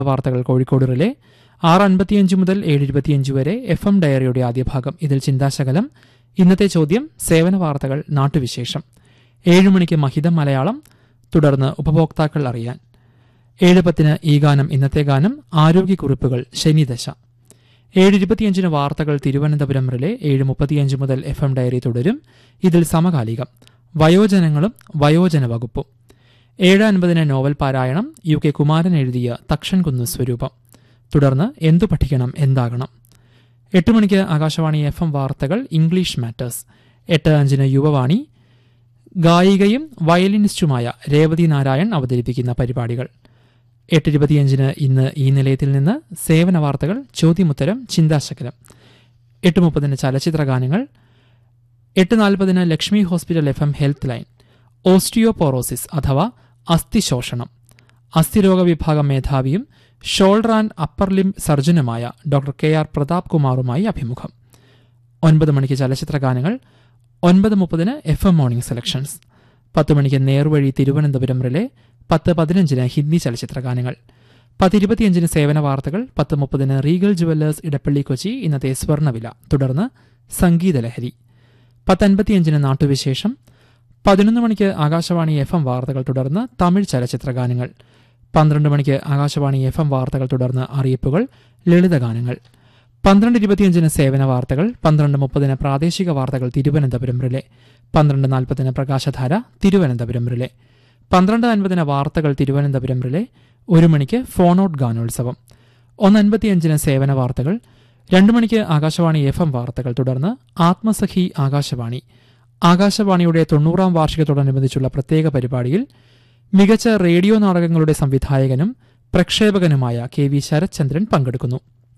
വാർത്തകൾ കോഴിക്കോട് റിലേ ആറ് അൻപത്തിയഞ്ച് മുതൽ ഏഴ് ഇരുപത്തിയഞ്ച് വരെ എഫ് എം ഡയറിയുടെ ആദ്യ ഭാഗം ഇതിൽ ചിന്താശകലം ഇന്നത്തെ ചോദ്യം സേവന വാർത്തകൾ നാട്ടുവിശേഷം ഏഴ് മണിക്ക് മഹിതം മലയാളം തുടർന്ന് ഉപഭോക്താക്കൾ അറിയാൻ ഏഴ് പത്തിന് ഈ ഗാനം ഇന്നത്തെ ഗാനം ആരോഗ്യക്കുറിപ്പുകൾ ശനിദശ ഏഴ് ഇരുപത്തിയഞ്ചിന് വാർത്തകൾ തിരുവനന്തപുരം റിലെ ഏഴ് മുപ്പത്തിയഞ്ച് മുതൽ എഫ് എം ഡയറി തുടരും ഇതിൽ സമകാലികം വയോജനങ്ങളും വയോജന വകുപ്പും ഏഴ് അൻപതിന് നോവൽ പാരായണം യു കെ കുമാരൻ എഴുതിയ തക്ഷൻകുന്ന് സ്വരൂപം തുടർന്ന് എന്തു പഠിക്കണം എന്താകണം എട്ട് മണിക്ക് ആകാശവാണി എഫ് എം വാർത്തകൾ ഇംഗ്ലീഷ് മാറ്റേഴ്സ് എട്ട് അഞ്ചിന് യുവവാണി ഗായികയും വയലിനിസ്റ്റുമായ രേവതി നാരായൺ അവതരിപ്പിക്കുന്ന പരിപാടികൾ എട്ട് ഇരുപത്തിയഞ്ചിന് ഇന്ന് ഈ നിലയത്തിൽ നിന്ന് സേവന വാർത്തകൾ ചോദ്യമുത്തരം ചിന്താശകലം എട്ട് മുപ്പതിന് ചലച്ചിത്ര ഗാനങ്ങൾ എട്ട് നാൽപ്പതിന് Lakshmi hospital F M health line osteoporosis അഥവാ അസ്ഥിശോഷണം അസ്ഥിരോഗ വിഭാഗം മേധാവിയും ഷോൾഡർ ആൻഡ് അപ്പർ ലിം സർജനുമായ ഡോക്ടർ കെ ആർ പ്രതാപ് കുമാറുമായി അഭിമുഖം ഒൻപത് മണിക്ക് ചലച്ചിത്ര ഗാനങ്ങൾ ഒൻപത് മുപ്പതിന് എഫ് എം മോർണിംഗ് സെലക്ഷൻസ് പത്ത് മണിക്ക് നേർവഴി തിരുവനന്തപുരം റിലെ പത്ത് പതിനഞ്ചിന് ഹിന്ദി ചലച്ചിത്ര ഗാനങ്ങൾ പത്ത് ഇരുപത്തിയഞ്ചിന് സേവന വാർത്തകൾ പത്ത് മുപ്പതിന് റീഗൽ ജുവല്ലേഴ്സ് ഇടപ്പള്ളി കൊച്ചി ഇന്നത്തെ സ്വർണ്ണവില തുടർന്ന് സംഗീതലഹരി പത്ത് അൻപത്തിയഞ്ചിന് നാട്ടുവിശേഷം പതിനൊന്ന് മണിക്ക് ആകാശവാണി എഫ് എം വാർത്തകൾ തുടർന്ന് തമിഴ് ചലച്ചിത്ര ഗാനങ്ങൾ പന്ത്രണ്ട് മണിക്ക് ആകാശവാണി എഫ് എം വാർത്തകൾ തുടർന്ന് അറിയിപ്പുകൾ ലളിതഗാനങ്ങൾ പന്ത്രണ്ട് ഇരുപത്തിയഞ്ചിന് സേവന വാർത്തകൾ പന്ത്രണ്ട് മുപ്പതിന് പ്രാദേശിക വാർത്തകൾ തിരുവനന്തപുരം റിലെ പന്ത്രണ്ട് നാൽപ്പതിന് പ്രകാശധാര തിരുവനന്തപുരം റിലെ പന്ത്രണ്ട് അൻപതിന് വാർത്തകൾ തിരുവനന്തപുരം റിലെ ഒരു മണിക്ക് ഫോൺ ഔട്ട് ഗാനോത്സവം ഒന്ന് അൻപത്തിയഞ്ചിന് സേവന വാർത്തകൾ രണ്ടു മണിക്ക് ആകാശവാണി എഫ് എം വാർത്തകൾ തുടർന്ന് ആത്മസഖി ആകാശവാണി ആകാശവാണിയുടെ തൊണ്ണൂറാം വാർഷികത്തോടനുബന്ധിച്ചുള്ള പ്രത്യേക പരിപാടിയിൽ മികച്ച റേഡിയോ നാടകങ്ങളുടെ സംവിധായകനും പ്രക്ഷേപകനുമായ കെ വി ശരത്ചന്ദ്രൻ പങ്കെടുക്കുന്നു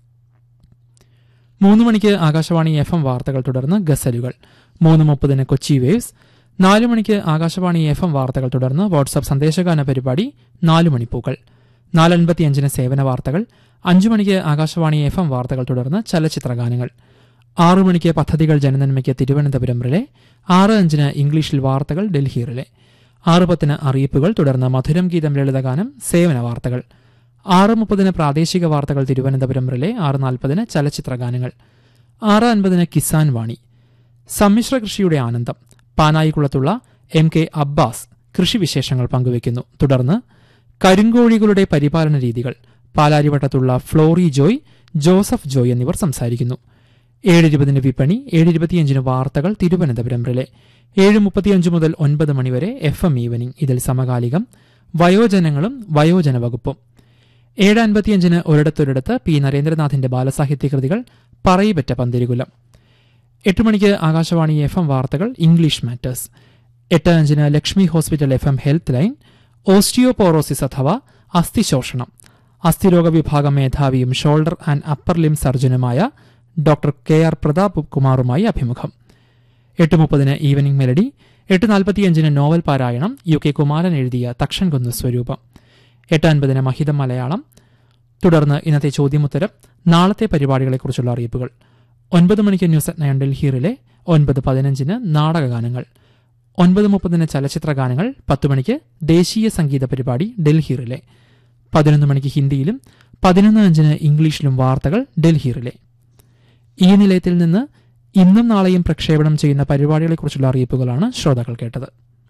മൂന്ന് മണിക്ക് ആകാശവാണി എഫ് എം വാർത്തകൾ തുടർന്ന് ഗസലുകൾ മൂന്ന് മുപ്പതിന് കൊച്ചി വേവ്സ് നാല് മണിക്ക് ആകാശവാണി എഫ് എം വാർത്തകൾ തുടർന്ന് വാട്സാപ്പ് സന്ദേശഗാന പരിപാടി നാല് മണിപ്പൂക്കൾ നാലൻപത്തിയഞ്ചിന് സേവന വാർത്തകൾ അഞ്ചു മണിക്ക് ആകാശവാണി എഫ് എം വാർത്തകൾ തുടർന്ന് ചലച്ചിത്ര ഗാനങ്ങൾ ആറു മണിക്ക് പദ്ധതികൾ ജനനന്മയ്ക്ക് തിരുവനന്തപുരം റിലെ ആറ് അഞ്ചിന് ഇംഗ്ലീഷിൽ വാർത്തകൾ ഡൽഹി റിലെ ആറ് പത്തിന് അറിയിപ്പുകൾ തുടർന്ന് മധുരം ഗീതം ലളിതഗാനം സേവന വാർത്തകൾ ആറ് മുപ്പതിന് പ്രാദേശിക വാർത്തകൾ തിരുവനന്തപുരം റിലെ ആറ് നാൽപ്പതിന് ചലച്ചിത്ര ഗാനങ്ങൾ ആറ് അൻപതിന് കിസാൻ വാണി സമ്മിശ്ര കൃഷിയുടെ ആനന്ദം പാനായിക്കുളത്തുള്ള എം കെ അബ്ബാസ് കൃഷിവിശേഷങ്ങൾ പങ്കുവയ്ക്കുന്നു തുടർന്ന് കരിങ്കോഴികളുടെ പരിപാലന രീതികൾ പാലാരിവട്ടത്തുള്ള ഫ്ലോറി ജോയ് ജോസഫ് ജോയ് എന്നിവർ സംസാരിക്കുന്നു ഏഴ് ഇരുപതിന് വിപണി ഏഴ് ഇരുപത്തിയഞ്ചിന് വാർത്തകൾ തിരുവനന്തപുരം റിലെ ഏഴ് മുപ്പത്തിയഞ്ച് മുതൽ ഒൻപത് മണിവരെ എഫ് എം ഈവനിംഗ് ഇതിൽ സമകാലികം വയോജനങ്ങളും വയോജന വകുപ്പും ഏഴ് അൻപത്തിയഞ്ചിന് ഒരിടത്തൊരിടത്ത് പി നരേന്ദ്രനാഥിന്റെ ബാലസാഹിത്യ കൃതികൾ പറയിപ്പറ്റ പന്തിരുകുലം എട്ട് മണിക്ക് ആകാശവാണി എഫ് എം വാർത്തകൾ ഇംഗ്ലീഷ് മാറ്റേഴ്സ് എട്ട് അഞ്ചിന് Lakshmi hospital F M health line osteoporosis അഥവാ അസ്ഥിശോഷണം അസ്ഥിരോഗ വിഭാഗം മേധാവിയും ഷോൾഡർ ആൻഡ് അപ്പർ ലിം സർജനുമായ ഡോക്ടർ കെ ആർ പ്രതാപ് കുമാറുമായി അഭിമുഖം എട്ട് മുപ്പതിന് ഈവനിംഗ് മെലഡി എട്ട് നാൽപ്പത്തിയഞ്ചിന് നോവൽ പാരായണം യു കെ കുമാരൻ എഴുതിയ തക്ഷൻകുന്ന് സ്വരൂപം എട്ട് അൻപതിന് മഹിതം മലയാളം തുടർന്ന് ഇന്നത്തെ ചോദ്യമുത്തരം നാളത്തെ പരിപാടികളെക്കുറിച്ചുള്ള അറിയിപ്പുകൾ ഒൻപത് മണിക്ക് ന്യൂസ് അറ്റ് നയൻ ഡൽഹിയിലെ ഒൻപത് പതിനഞ്ചിന് നാടകഗാനങ്ങൾ ഒൻപത് മുപ്പതിന് ചലച്ചിത്ര ഗാനങ്ങൾ പത്ത് മണിക്ക് ദേശീയ സംഗീത പരിപാടി ഡൽഹിയിലെ പതിനൊന്ന് മണിക്ക് ഹിന്ദിയിലും പതിനൊന്ന് അഞ്ചിന് ഇംഗ്ലീഷിലും വാർത്തകൾ ഡൽഹിയിലെ ഈ നിലയത്തിൽ നിന്ന് ഇന്നും നാളെയും പ്രക്ഷേപണം ചെയ്യുന്ന പരിപാടികളെക്കുറിച്ചുള്ള അറിയിപ്പുകളാണ് ശ്രോതാക്കൾ കേട്ടത്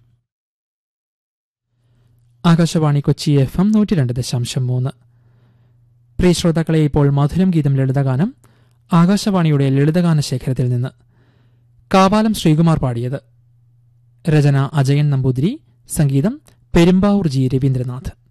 ആകാശവാണി കൊച്ചി എഫ് എം നൂറ്റി രണ്ട് ദശാംശം മൂന്ന് പ്രിയ ശ്രോതാക്കളെ ഇപ്പോൾ മധുരം ഗീതം ലളിതഗാനം ആകാശവാണിയുടെ ലളിതഗാന ശേഖരത്തിൽ നിന്ന് കാവാലം ശ്രീകുമാർ പാടിയത് രചന അജയൻ നമ്പൂതിരി സംഗീതം പെരുമ്പാവൂർ ജി രവീന്ദ്രനാഥ്